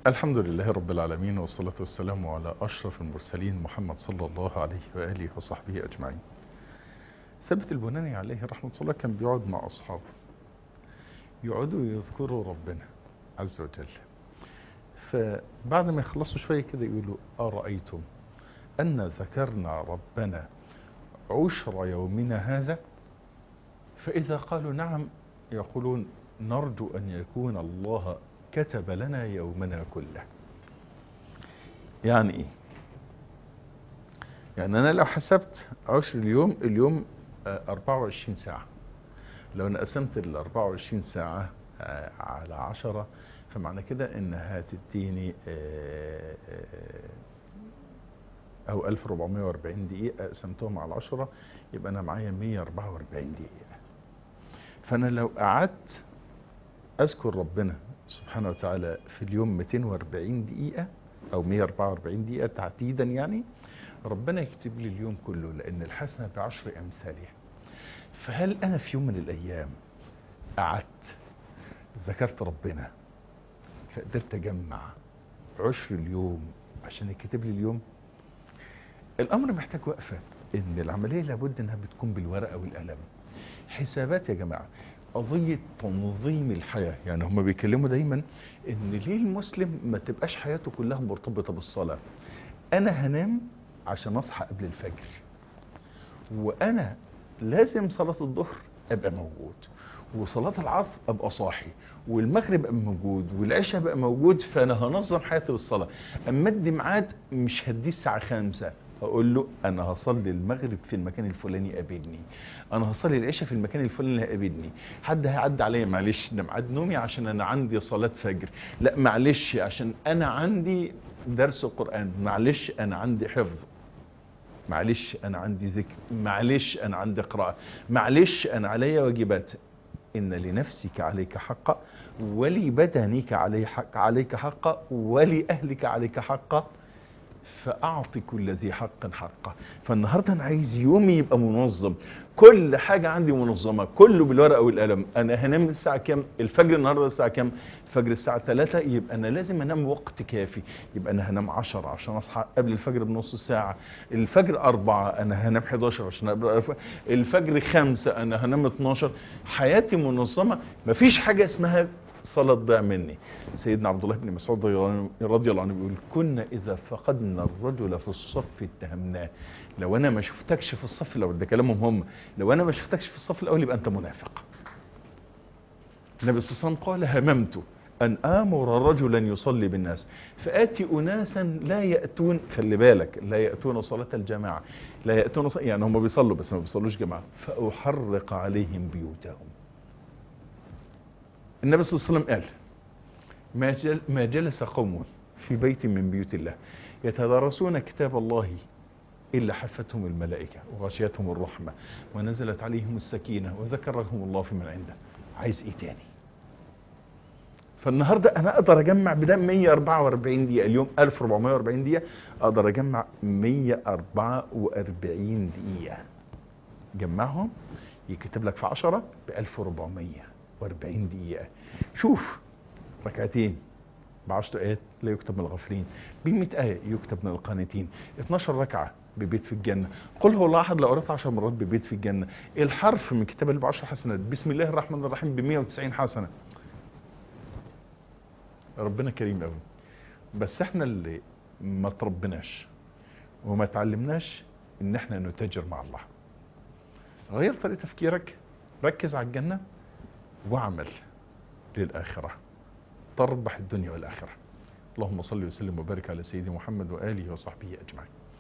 الحمد لله رب العالمين والصلاة والسلام على أشرف المرسلين محمد صلى الله عليه وآله وصحبه أجمعين ثبت البناني عليه رحمة الله كان بيقعد مع أصحابه يقعدوا يذكروا ربنا عز وجل فبعد ما يخلصوا شوية كده يقولوا أرأيتم أن ذكرنا ربنا عشر يومنا هذا فإذا قالوا نعم يقولون نرجو أن يكون الله كتب لنا يومنا كله يعني ايه يعني انا لو حسبت عشر اليوم اليوم 24 ساعة لو انا قسمت ال 24 ساعة على 10 فمعنى كده انها تديني او 1440 دقيقة قسمتهم على 10 يبقى انا معايا 144 دقيقة فانا لو قعدت اذكر ربنا سبحانه وتعالى في اليوم 240 دقيقة او 144 دقيقة تحديدا يعني ربنا يكتب لي اليوم كله لان الحسنة بعشر امثالها فهل انا في يوم من الايام قعدت ذكرت ربنا فقدرت اجمع عشر اليوم عشان يكتب لي اليوم الامر محتاج وقفة ان العملية لابد انها بتكون بالورقة والقلم حسابات يا جماعة قضية تنظيم الحياة يعني هم بيكلموا دايما ان ليه المسلم ما تبقاش حياته كلها مرتبطة بالصلاة انا هنام عشان اصحى قبل الفجر وانا لازم صلاة الظهر ابقى موجود وصلاة العصر ابقى صاحي والمغرب ابقى موجود والعشاء ابقى موجود فانا هنظم حياتي بالصلاة اما ادي ميعاد مش هديه الساعة خمسة اقول له انا هصلي المغرب في المكان الفلاني قابلني انا هصلي العشاء في المكان الفلاني قابلني حد هيعدي عليا معلش ده ميعاد نومي عشان انا عندي صلاه فجر لا معلش عشان انا عندي درس قران معلش انا عندي حفظ معلش انا عندي ذكر معلش انا عندي قراءه معلش انا عليا واجبات إن لنفسك عليك حقا ولبدنك عليك حق عليك حقا ولأهلك عليك حقا فأعطي كل ذي حق حقه فالنهاردة أنا عايز يومي يبقى منظم كل حاجة عندي منظمة كله بالورقة والقلم أنا هنام الساعة كام الفجر النهاردة الساعة كام الفجر الساعة 3 يبقى أنا لازم أنام وقت كافي يبقى أنا هنام 10 عشان أصحى قبل الفجر بنص ساعة الفجر 4 أنا هنام 11 عشان أبقى الفجر 5 أنا هنام 12 حياتي منظمة مفيش حاجة اسمها صلاة ضاع مني سيدنا عبد الله بن مسعود رضي الله عنه بيقول كنا إذا فقدنا الرجل في الصف اتهمناه لو أنا ما شفتكش في الصف الأول ده كلامهم هم لو أنا ما شفتكش في الصف الأول يبقى أنت منافق النبي صلى الله عليه وسلم قال هممت أن آمر رجلا يصلي بالناس فآتي أناسا لا يأتون خلي بالك لا يأتون صلاة الجماعة لا يأتون صلاة يعني هم بيصلوا بس ما بيصلوش جماعة فأحرق عليهم بيوتهم النبي صلى الله عليه وسلم قال ما, جل ما جلس قوم في بيت من بيوت الله يتدارسون كتاب الله إلا حفتهم الملائكة وغشيتهم الرحمة ونزلت عليهم السكينة وذكرهم الله في من عنده عايز ايه تاني فالنهاردة انا اقدر اجمع بدل 144 دقيقة اليوم 1440 دقيقة اقدر اجمع 144 دقيقة جمعهم يكتب لك في 10 ب 1400 40 دقيقة شوف ركعتين بعشر آيات لا يكتب من الغافلين بمئة آية يكتب من القانتين 12 ركعة ببيت في الجنة قل هو الله أحد لو قرأت 10 مرات ببيت في الجنة الحرف من كتاب الله بعشر حسنات بسم الله الرحمن الرحيم ب 190 حسنة ربنا كريم قوي بس احنا اللي ما تربناش وما تعلمناش ان احنا نتاجر مع الله غير طريقة تفكيرك ركز على الجنة واعمل للآخرة تربح الدنيا والآخرة اللهم صل وسلم وبارك على سيدنا محمد وآله وصحبه أجمعين